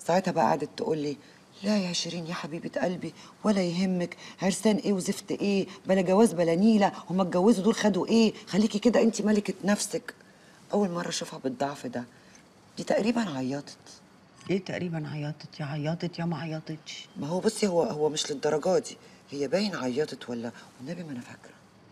ساعتها بقى قعدت تقول لي لا يا شيرين يا حبيبه قلبي ولا يهمك عرسان ايه وزفت ايه بلا جواز بلا نيله هما اتجوزوا دول خدوا ايه خليكي كده انت ملكه نفسك اول مره اشوفها بالضعف ده دي تقريبا عيطت ايه تقريبا عيطت يا عيطت يا ما عيطتش ما هو بصي هو هو مش للدرجه دي هي باين عيطت ولا والنبي ما انا فاكره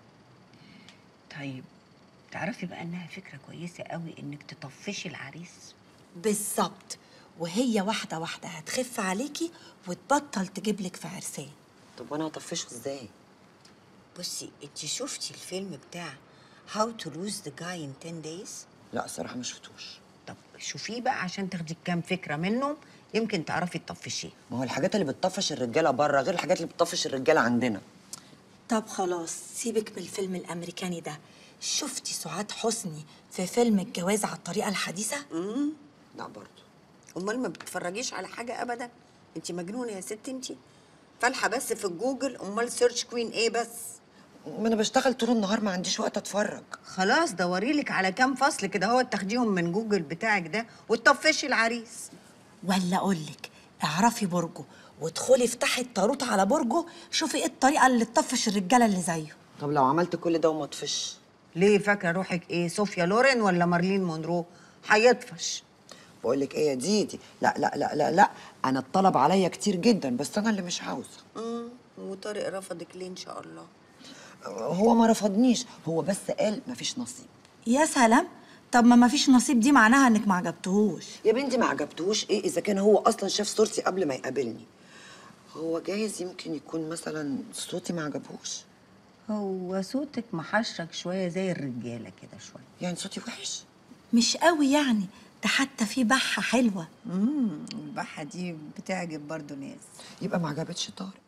طيب تعرفي بقى انها فكره كويسه قوي انك تطفشي العريس بالظبط وهي واحدة واحدة هتخف عليكي وتبطل تجيب لك في عرسان طب وانا هطفشه ازاي بصي انت شفتي الفيلم بتاع How to lose the guy in 10 days لا الصراحه ما شفتوش طب شوفيه بقى عشان تاخدي كام فكره منه يمكن تعرفي تطفشيه ما هو الحاجات اللي بتطفش الرجاله بره غير الحاجات اللي بتطفش الرجاله عندنا طب خلاص سيبك من الفيلم الأمريكاني ده شفتي سعاد حسني في فيلم الجواز على الطريقة الحديثة؟ لا برضه امال ما بتتفرجيش على حاجه ابدا انت مجنونه يا ست انت فالحه بس في الجوجل امال سيرش كوين ايه بس ما انا بشتغل طول النهار ما عنديش وقت اتفرج خلاص دوري لك على كام فصل كده هو تاخديهم من جوجل بتاعك ده وتطفشي العريس ولا أقولك اعرفي برجه وادخلي افتحي الطاروت على برجه شوفي ايه الطريقة اللي تطفش الرجالة اللي زيه طب لو عملت كل ده وما طفش ليه فاكره روحك ايه صوفيا لورين ولا مارلين مونرو هيطفش بقول لك ايه يا ديدي لا لا لا لا لا انا الطلب عليا كتير جدا بس انا اللي مش عاوزه امم وطارق رفضك ليه ان شاء الله هو ما رفضنيش هو بس قال مفيش نصيب يا سلام طب ما مفيش نصيب دي معناها انك ما عجبتهوش يا بنتي ما عجبتهوش ايه اذا كان هو اصلا شاف صورتي قبل ما يقابلني هو جايز يمكن يكون مثلا صوتي ما عجبهوش هو صوتك محشرك شويه زي الرجاله كده شويه يعني صوتي وحش مش قوي يعني ده حتى في بحة حلوة امم البحه دي بتعجب برضو ناس يبقى ما عجبتش طارق